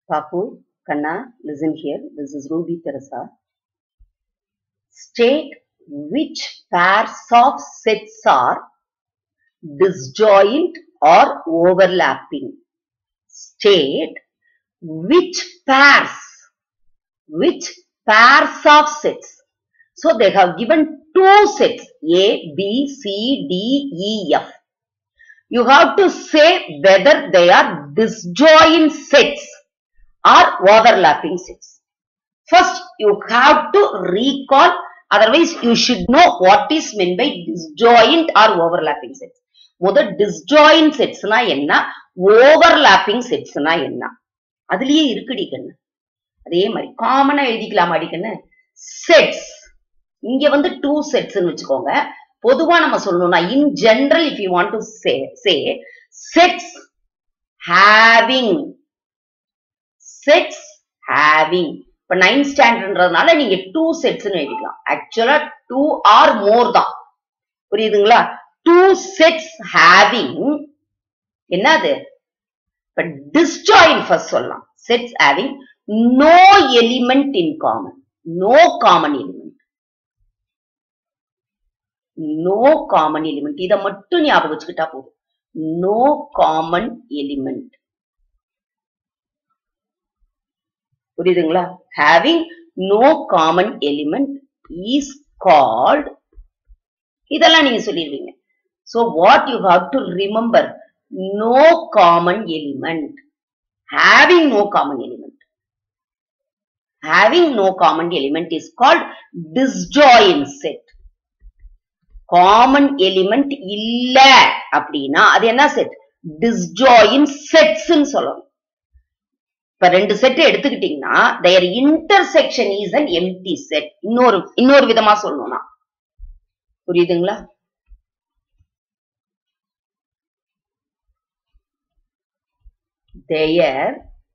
Papu, Kanna, listen here. This is Ruby Teresa. State which pairs of sets are disjoint or overlapping. State which pairs, which pairs of sets. So they have given two sets A, B, C, D, E, F. You have to say whether they are disjoint sets or overlapping sets. First, you have to recall, otherwise you should know what is meant by disjoint or overlapping sets. முதல் disjoint setsனா என்ன overlapping setsனா என்ன அதுலயே இருக்குடி கண்ணு அதே மாதிரி காமனா எழுதிக்கலாம் அடிக்கண்ணு செட்ஸ் இங்க வந்து டூ செட்ஸ்னு வச்சுக்கோங்க பொதுவா நம்ம சொல்லணும்னா in general if you want to say say sets having sets having இப்ப நைன்த் ஸ்டாண்டர்ட்ன்றதுனால நீங்க டூ செட்ஸ்னு எழுதிக்கலாம் ஆக்சுவலா டூ ஆர் மோர் தான் புரியுதுங்களா டூ செட்ஸ் ஹேவிங் என்னது இப்ப டிஸ்ஜாயின் ஃபர்ஸ்ட் சொல்லலாம் sets having no element in common no common element no common element இதை மட்டும் ஞாபகம் வச்சுக்கிட்டா போதும் நோ காமன் எலிமெண்ட் புரியுதுங்களா having no common element is called இதெல்லாம் நீங்க சொல்லிடுவீங்க so what you have to remember no common element having no common element having no common element is called disjoint set common element இல்ல அப்படின்னா அது என்ன set disjoint sets சொல்லணும் இப்ப ரெண்டு செட் எடுத்துக்கிட்டீங்கன்னா their intersection is an empty set இன்னொரு இன்னொரு விதமா சொல்லணும்னா புரியுதுங்களா their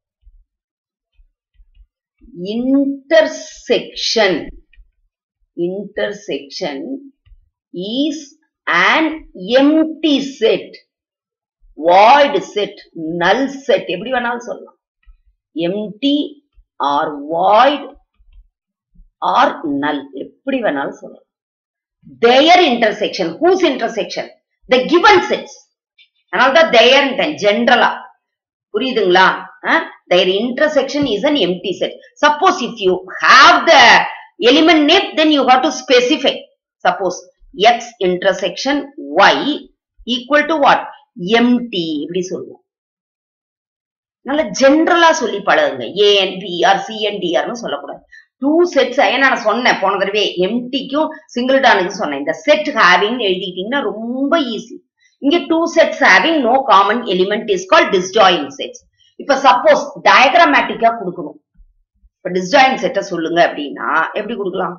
intersection intersection is an empty set void set null set எப்படி வேணாலும் சொல்லலாம் empty or void or null எப்படி வேணாலும் சொல்லலாம் their intersection whose intersection the given sets அதனால்தான் their ஜென்ரலா புரியுதுங்களா their intersection is an empty set suppose if you have the element name then you have to specify suppose x intersection y equal to what empty இப்படி சொல்லுவோம் நல்ல ஜென்ரலா சொல்லி பழகுங்க A N B R C N D ஆர்னு சொல்லக்கூடாது two sets ஏன்னா நான் சொன்னேன் போன தடவை எம்டிக்கும் சிங்கிள் டானுக்கும் சொன்னேன் இந்த செட் ஹேவிங் எழுதிட்டீங்கன்னா ரொம்ப ஈஸி இங்க two sets having no common element is call disjoint sets இப்ப சப்போஸ் டயக்ராமேட்டிக்கா கொடுக்கணும் இப்ப டிஸ்ஜாயின் செட்டை சொல்லுங்க அப்படின்னா எப்படி கொடுக்கலாம்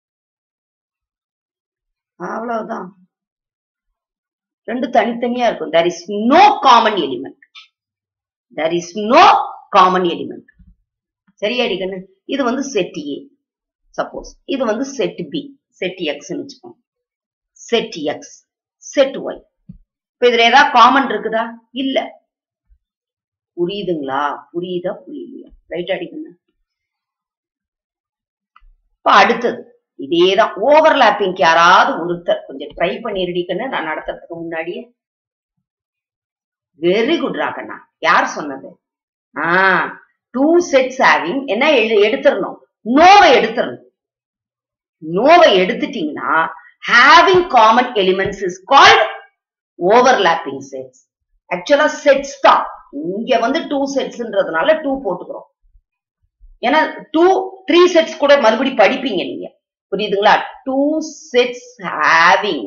அவ்வளவுதான் ரெண்டு தனித்தனியா இருக்கும் there is no common element there is no common element சரியாடி கண்ணு இது வந்து செட் ஏ சப்போஸ் இது வந்து செட் பி செட் எக்ஸ் வச்சுக்கோங்க செட் எக்ஸ் செட் ஒய் இப்ப இதுல ஏதாவது காமன் இருக்குதா இல்ல புரியுதுங்களா புரியுதா புரியலையா ரைட் அடிக்கணும் இப்ப அடுத்தது இதேதான் ஓவர்லாப்பிங் யாராவது ஒருத்தர் கொஞ்சம் ட்ரை பண்ணிருடிக்கன்னு நான் நடத்துறதுக்கு முன்னாடியே வெரி குட் ராகண்ணா யார் சொன்னது ஆஹ் டூ செட்ஸ் ஹேவிங் என்ன எடுத்துடணும் நோவை எடுத்துடணும் நோவை எடுத்துட்டீங்கன்னா having common elements is called overlapping sets ஆக்சுவலா செட்ஸ் தான் இங்க வந்து டூ செட்ஸ்ன்றதுனால டூ போட்டுக்கிறோம் ஏன்னா டூ த்ரீ செட்ஸ் கூட மறுபடி படிப்பீங்க நீங்க புரியுதுங்களா டூ செட்ஸ் ஹேவிங்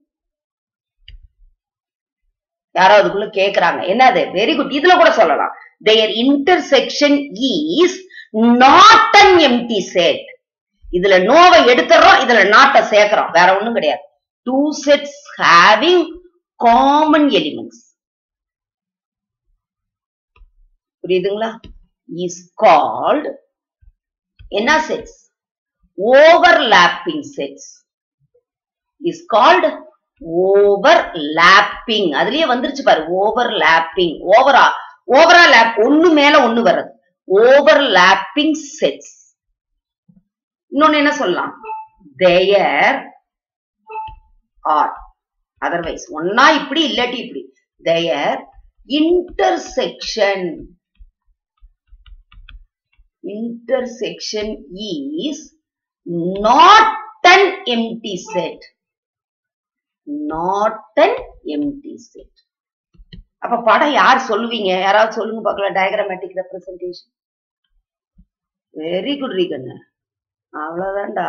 யாராவதுக்குள்ள கேக்குறாங்க என்னது வெரி குட் இதுல கூட சொல்லலாம் their intersection is not an empty set இதுல நோவை எடுத்துறோம் இதுல நாட்டை சேர்க்கிறோம் வேற ஒண்ணும் கிடையாது two sets having common elements புரியுதுங்களா இஸ் கால்ட் என்ன sets overlapping sets is called overlapping அதுலயே வந்துருச்சு பாரு ஓவர்லாப்பிங் ஓவரா ஓவரா லேப் ஒண்ணு மேல ஒண்ணு வர்றது ஓவர்லாப்பிங் செட்ஸ் இன்னொன்னு என்ன சொல்லலாம் தேயர் ஆர் அதர்வைஸ் ஒன்னா இப்படி இல்லாட்டி இப்படி their intersection intersection is not an empty set not an empty set அப்ப படம் யார் சொல்லுவீங்க யாராவது சொல்லுங்க பார்க்கலாம் டயக்ராமேட்டிக் ரெப்ரசன்டேஷன் வெரி குட் ரீகண்ணு அவ்வளவுதான்டா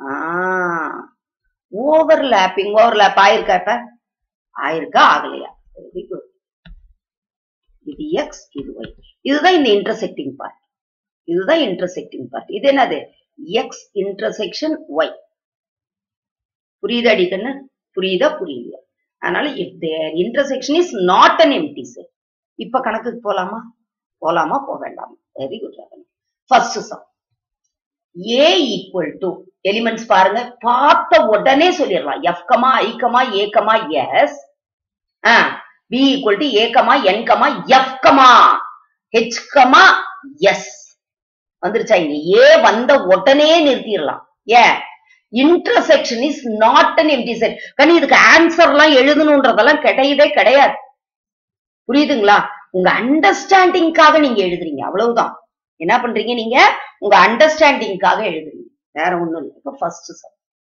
ஓவர்லாப்பிங் ஓவர்லாப் ஆயிருக்கா இப்ப ஆயிருக்கா ஆகலையா வெரி குட் இது எக்ஸ் இது ஒய் இதுதான் இந்த இன்டர்செக்டிங் பார்ட் இதுதான் இன்டர்செக்டிங் பார்ட் இது என்னது எக்ஸ் இன்டர்செக்ஷன் ஒய் புரியுதா அடிக்கண்ணு புரியுதா புரியலையா அதனால if there intersection is not an empty set இப்ப கணக்குக்கு போலாமா போலாமா போக வேண்டாமா very good first sum A equal to elements பாருங்க பார்த்த உடனே சொல்லிடலாம் F comma I comma A comma S B equal to A comma N comma F comma H comma S வந்துருச்சா இங்க ஏ வந்த உடனே நிறுத்திடலாம் ஏன் intersection is not an empty set கனி இதுக்கு ஆன்சர் எல்லாம் எழுதணுன்றதெல்லாம் கிடையவே கிடையாது புரியுதுங்களா உங்க அண்டர்ஸ்டாண்டிங்காக நீங்க எழுதுறீங்க அவ்வளவுதான் என்ன பண்றீங்க நீங்க உங்க அண்டர்ஸ்டாண்டிங்காக எழுதுறீங்க வேற ஒண்ணும் இல்லை இப்ப ஃபர்ஸ்ட் சம்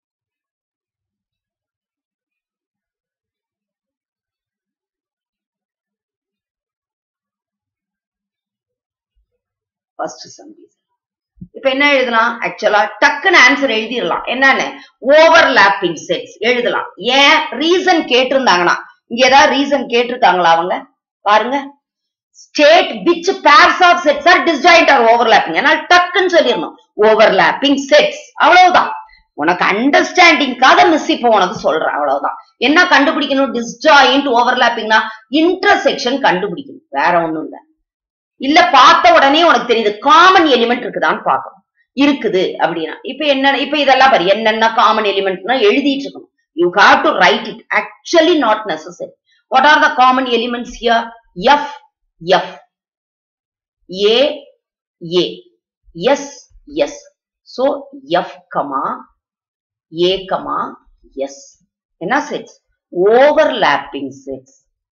ஃபர்ஸ்ட் சம் இப்ப என்ன எழுதலாம் ஆக்சுவலா டக்குன்னு ஆன்சர் எழுதிடலாம் என்னன்னு ஓவர்லாப்பிங் செட்ஸ் எழுதலாம் ஏன் ரீசன் கேட்டிருந்தாங்கன்னா இங்க ஏதாவது ரீசன் கேட்டிருக்காங்களா அவங்க பாருங்க state which pairs of sets are disjoint or overlapping அதனால டக்குன்னு சொல்லிடணும் ஓவர்லாப்பிங் செட்ஸ் அவ்வளவுதான் உனக்கு அண்டர்ஸ்டாண்டிங்காக மிஸ் இப்போ உனக்கு சொல்றேன் அவ்வளவுதான் என்ன கண்டுபிடிக்கணும் டிஸ்ஜாயிண்ட் ஓவர்லாப்பிங்னா இன்டர்செக்ஷன் கண்டுபிடிக்கணும் வேற ஒண்ணும் இல்ல இல்ல பார்த்த உடனே உனக்கு தெரியுது காமன் எலிமெண்ட் இருக்குதான்னு பார்க்கணும் இருக்குது அப்படின்னா இப்ப என்ன இப்ப இதெல்லாம் பாரு என்னென்ன காமன் எலிமெண்ட்னா எழுதிட்டு இருக்கணும் you have to write it actually not necessary what are the common elements here F F A A S S so F comma A comma S என்ன sets overlapping sets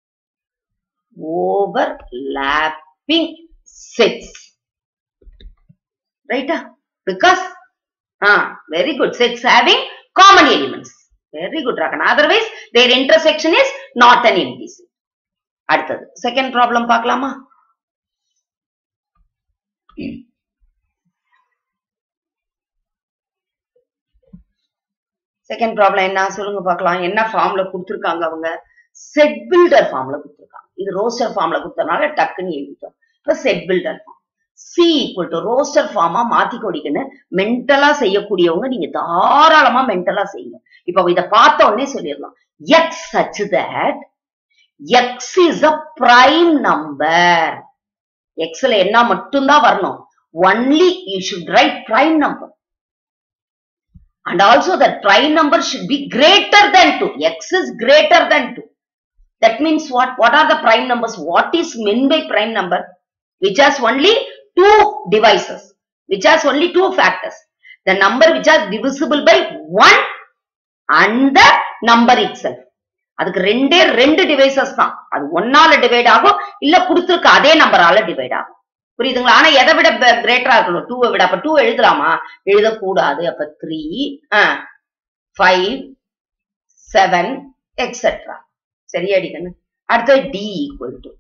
overlapping sets right because ah very good sets having common elements very good rakana otherwise their intersection is not an empty set அடுத்தது second problem பார்க்கலாமா second problem என்ன சொல்லுங்க பார்க்கலாம் என்ன ஃபார்ம்ல கொடுத்துருக்காங்க அவங்க செட் பில்டர் ஃபார்ம்ல கொடுத்துருக்காங்க இது ரோஸ்டர் ஃபார்ம்ல கொடுத்தனால டக்குன்னு எழுதிட்டோம் இப்ப set builder form C equal to roster ஃபார்மா மாத்தி கொடிக்கன்னு மென்டலா செய்யக்கூடியவங்க நீங்க தாராளமா மென்டலா செய்யுங்க இப்ப இத பார்த்த உடனே சொல்லிடலாம் X such that X is a prime number எக்ஸ்ல என்ன மட்டும்தான் வரணும் only you should write prime number and also that prime number should be greater than 2 x is greater than 2 that means what what are the prime numbers what is meant by prime number which has only two divisors which has only two factors the number which are divisible by 1 and the number itself அதுக்கு ரெண்டே ரெண்டு devices தான் அது ஒன்னால divide ஆகும் இல்ல கொடுத்துருக்க அதே நம்பரால டிவைட் ஆகும் புரியுதுங்களா ஆனா எதை விட கிரேட்டரா இருக்கணும் டூவை விட அப்ப டூ எழுதலாமா எழுதக்கூடாது அப்ப த்ரீ ஃபைவ் செவன் எக்ஸெட்ரா சரியா அடிக்கணும் அடுத்தது D equal to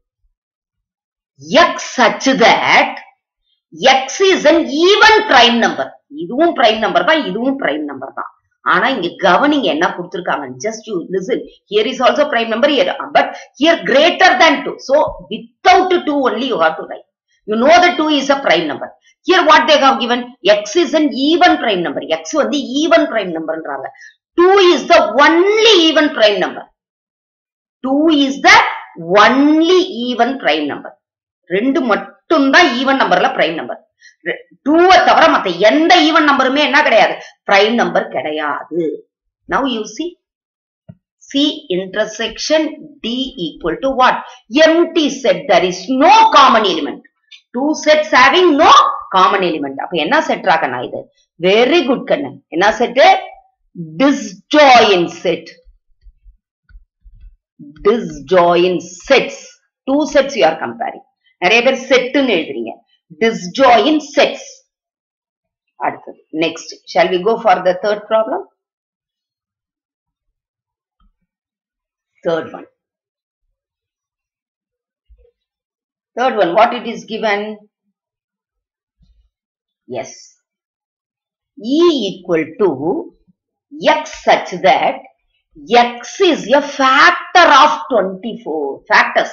X such that X is an even prime number இதுவும் பிரைம் நம்பர் தான் இதுவும் பிரைம் நம்பர் தான் ஆனா இங்க கவனிங்க என்ன கொடுத்திருக்காங்க just you listen here is also prime number here but here greater than two so without two only you have to write you know the 2 is a prime number here what they have given x is an even prime number x வந்து even prime numberன்றாங்க 2 is the only even prime number 2 is the only even prime number ரெண்டு மட்டும் தான் even நம்பர்ல prime number டூவை தவிர மத்த எந்த ஈவன் நம்பருமே என்ன கிடையாது பிரைம் நம்பர் கிடையாது now you see C intersection D equal to what? Empty set. There is no common element. Two sets having no common element அப்ப என்ன செட் ராகண்ணா இது வெரி குட் கண்ணு என்ன set disjoint set disjoint sets two sets you are comparing நிறைய பேர் செட்டுன்னு எழுதுறீங்க disjoint sets அடுத்தது next shall we go for the third problem third one third one what it is given yes e equal to x such that x is a factor of 24 factors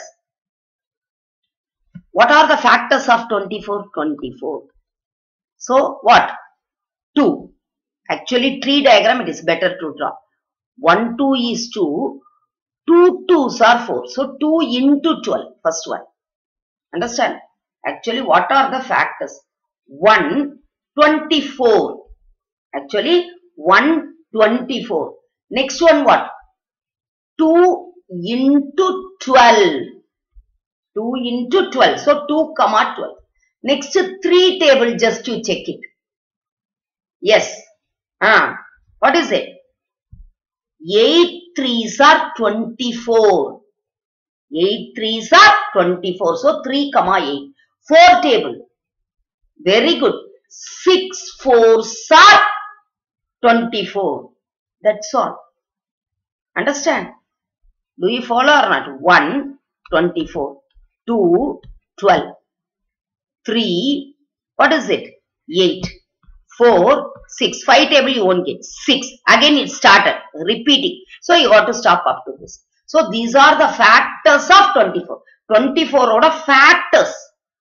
what are the factors of 24 24 so what 2 actually tree diagram it is better to draw 1 2 is 2 2 2s are 4 so 2 into 12 first one understand actually what are the factors 1 24 actually 124 next one what 2 into 12 2 into 12 so 2 comma 12 next 3 table just to check it yes ah what is it 8 threes are 24 8 threes are 24 so 3 comma 8 4 table very good 6 fours are 24. That's all. Understand? Do you follow or not? 1, 24. 2, 12. 3, what is it? 8. 4, 6. 5 table you won't get. 6. Again it started. Repeating. So you got to stop up to this. So these are the factors of 24. 24 ஓட factors.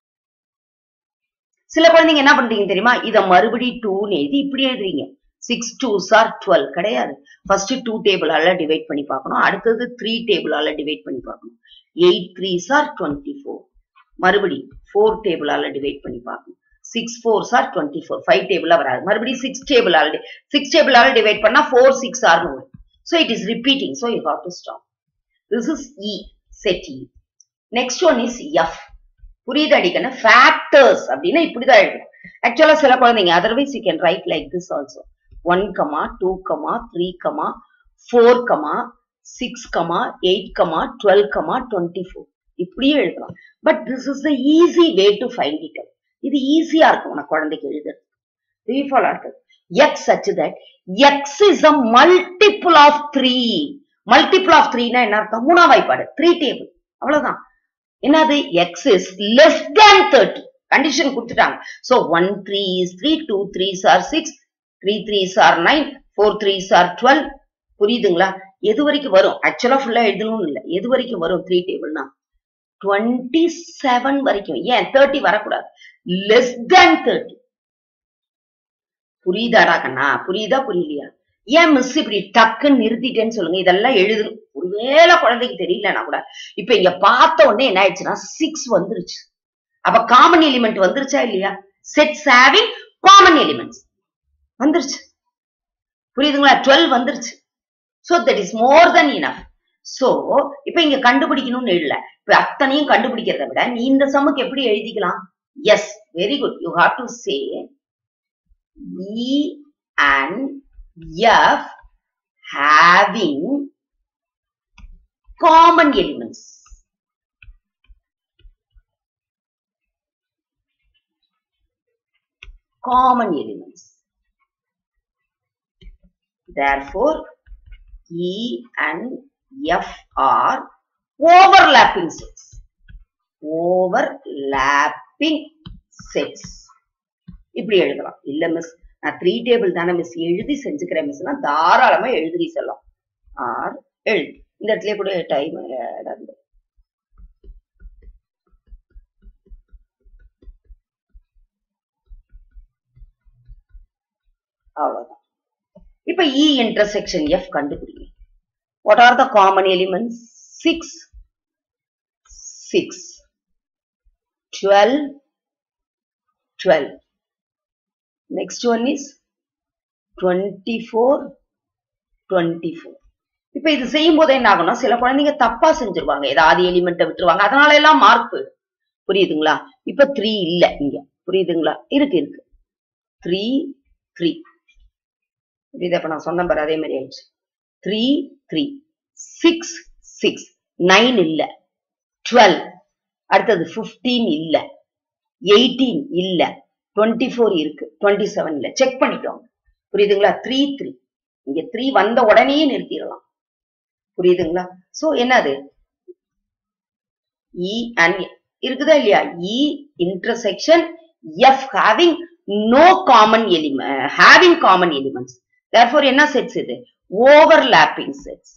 சில குழந்தைங்க என்ன பண்றீங்க தெரியுமா இத மறுபடி டூன்னு எழுதி இப்படி எழுதுறீங்க சிக்ஸ் டூஸ் ஆர் டுவெல் கிடையாது ஃபர்ஸ்ட் டூ டேபிளால டிவைட் பண்ணி பார்க்கணும் அடுத்தது த்ரீ டேபிளால டிவைட் பண்ணி பார்க்கணும் eight threes are twenty four மறுபடி ஃபோர் டேபிளால டிவைட் பண்ணி பார்க்கணும் six fours are twenty four five டேபிளா வராது மறுபடியும் சிக்ஸ் டேபிளால சிக்ஸ் டேபிளால டிவைட் பண்ணா ஃபோர் சிக்ஸ் ஆர் வரும் so it is repeating so you have to stop this is E set E next one is F புரியுது அடிக்கணும் ஃபேக்டர்ஸ் அப்படின்னா இப்படிதான் எழுதணும் ஆக்சுவலா சில குழந்தைங்க otherwise you can write like this also one comma two comma three comma four comma six comma eight comma twelve comma twenty four இப்படியே எழுதலாம் but this is the easy way to find it இது ஈஸியா இருக்கும் உனக்கு குழந்தைக்கு எழுதுறது ரீஃபால் அடுத்தது X such that X is a multiple of three multiple of த்ரீனா என்ன அர்த்தம் மூணா வாய்ப்பாடு த்ரீ டேபிள் அவ்வளவுதான் என்னது X is less than thirty condition கொடுத்துட்டாங்க so one three is three two threes are six three threes are nine four threes are twelve புரியுதுங்களா எது வரைக்கும் வரும் ஆக்சுவலா ஃபுல்லா எழுதணும்னு இல்லை எது வரைக்கும் வரும் த்ரீ டேபிள்னா டுவெண்ட்டி செவன் வரைக்கும் ஏன் தேர்ட்டி வரக்கூடாது லெஸ் தேன் தேர்ட்டி புரியுதாடா கண்ணா புரியுதா புரியலையா ஏன் மிஸ் இப்படி டக்குன்னு நிறுத்திட்டேன்னு சொல்லுங்க இதெல்லாம் எழுதணும் ஒருவேளை குழந்தைக்கு தெரியலனா கூட இப்ப இங்க பார்த்த உடனே என்ன ஆயிடுச்சுன்னா சிக்ஸ் வந்துருச்சு அப்ப காமன் எலிமெண்ட் வந்துருச்சா இல்லையா செட்ஸ் ஹேவிங் காமன் எலிமெண்ட்ஸ் வந்துருச்சு புரியுதுங்களா டுவெல் வந்துருச்சு so that is more then enough so இப்ப இங்க கண்டுபிடிக்கணும்னு எழுதல இப்ப அத்தனையும் கண்டுபிடிக்கிறத விட நீ இந்த சம்முக்கு எப்படி எழுதிக்கலாம் yes very good you have to say E and F having common elements. Common elements. Therefore, E and F are overlapping sets. Overlapping sets. இப்படி எழுதலாம் இல்ல மிஸ் நான் த்ரீ டேபிள் தானே மிஸ் எழுதி செஞ்சுக்கிறேன் மிஸ்னா தாராளமா எழுதி செல்லாம் ஆர் எழுது இந்த இடத்துல கூட டைம் இடம் அவ்வளவுதான் இப்ப இ இன்டர்செக்ஷன் எஃப் கண்டுபிடிங்க what are the common elements six six twelve twelve next one is twenty four twenty four இப்ப இது செய்யும் போது என்ன ஆகும்னா சில குழந்தைங்க தப்பா செஞ்சிருவாங்க ஏதாவது எலிமெண்ட்டை விட்டுருவாங்க அதனால எல்லாம் மார்க் போயிடும் புரியுதுங்களா இப்ப த்ரீ இல்ல இங்க புரியுதுங்களா இருக்கு இருக்கு த்ரீ த்ரீ புரியுது அப்ப நான் சொன்ன பாரு அதே மாதிரி ஆயிடுச்சு three three six six nine இல்ல டுவெல் அடுத்தது பிப்டீன் இல்ல எயிட்டீன் இல்ல டுவெண்ட்டி ஃபோர் இருக்கு டுவெண்ட்டி செவன் இல்ல செக் பண்ணிக்கோங்க புரியுதுங்களா த்ரீ த்ரீ இங்க த்ரீ வந்த உடனே நிறுத்திடலாம் புரியுதுங்களா சோ என்னது இ அண்ட் இருக்குதா இல்லையா E intersection F having no common element having common elements therefore என்ன செட்ஸ் இது ஓவர்லாப்பிங் செட்ஸ்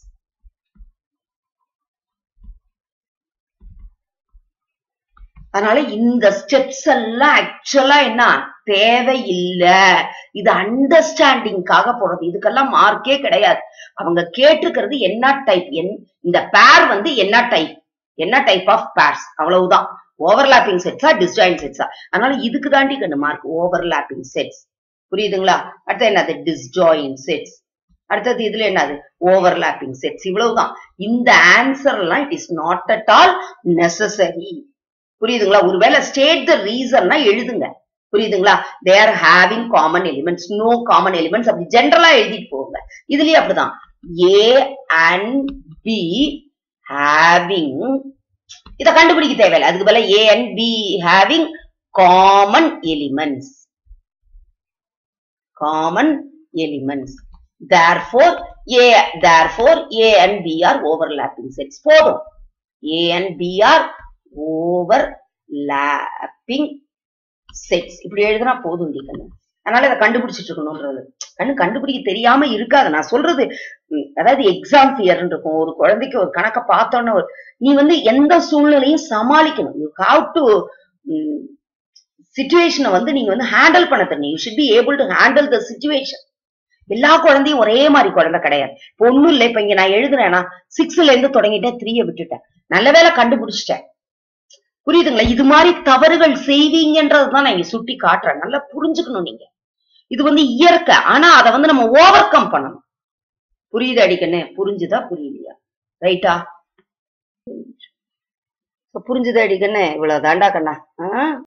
அதனால இந்த ஸ்டெப்ஸ் எல்லாம் ஆக்சுவலா என்ன தேவையில்ல இது அண்டர்ஸ்டாண்டிங்காக போடுறது இதுக்கெல்லாம் மார்க்கே கிடையாது அவங்க கேட்டிருக்கிறது என்ன டைப் இந்த பேர் வந்து என்ன டைப் என்ன டைப் ஆஃப் பேர்ஸ் அவ்வளவுதான் ஓவர்லாப்பிங் செட்ஸா டிஸ்ஜாயின் செட்ஸா அதனால இதுக்கு தாண்டி கண்டு மார்க் ஓவர்லாப்பிங் செட்ஸ் புரியுதுங்களா அடுத்து என்னது டிஸ்ஜாயின் செட்ஸ் அடுத்தது இதுல என்னது ஓவர்லாப்பிங் செட்ஸ் இவ்வளவுதான் இந்த ஆன்சர் எல்லாம் it is not at all necessary புரியுதுங்களா ஒருவேளை ஸ்டேட் த ரீசன்னா எழுதுங்க புரியுதுங்களா there having common elements no common elements அப்படி ஜென்ரலா எழுதிட்டு போங்க இதுலயே அப்படிதான் ஏ அண்ட் பி ஹேவிங் இத கண்டுபிடிக்க தேவையில்லை அதுக்கு பதிலா A and B having common elements common elements therefore a therefore a and b are overlapping sets போதும் a and b are overlapping sets இப்படி எழுதுனா போதும் டி கண்ணு அதனால இதை கண்டுபிடிச்சிட்டு இருக்கணும்ன்றது கண்ணு கண்டுபிடிக்க தெரியாம இருக்காது நான் சொல்றது ம், அதாவது எக்ஸாம் ஃபியர்னு இருக்கும் ஒரு குழந்தைக்கு ஒரு கணக்க பார்த்தோன்னு ஒரு- நீ வந்து எந்த சூழ்நிலையும் சமாளிக்கணும் யூ ஹாவ் டு சுச்சுவேஷனை வந்து நீங்க வந்து ஹேண்டில் பண்ண தெரியும் you should be able to handle the situation எல்லா குழந்தையும் ஒரே மாதிரி குழந்தை கிடையாது இப்ப ஒண்ணும் இல்லை இப்ப இங்க நான் எழுதுனேன்னா சிக்ஸ்ல இருந்து தொடங்கிட்டேன் த்ரீய விட்டுட்டேன் நல்ல வேளை கண்டுபிடிச்சிட்டேன் புரியுதுங்களா இது மாதிரி தவறுகள் செய்வீங்கன்றதுதான் நான் இங்க சுட்டி காட்டுறேன் நல்லா புரிஞ்சுக்கணும் நீங்க இது வந்து இயற்கை ஆனா அதை வந்து நம்ம ஓவர் கம் பண்ணணும் புரியுது அடிக்கண்ணே புரிஞ்சுதா புரியலையா ரைட்டா புரிஞ்சுதா அடிக்கண்ணே இவ்வளவு தாண்டா கண்ணா ஆ?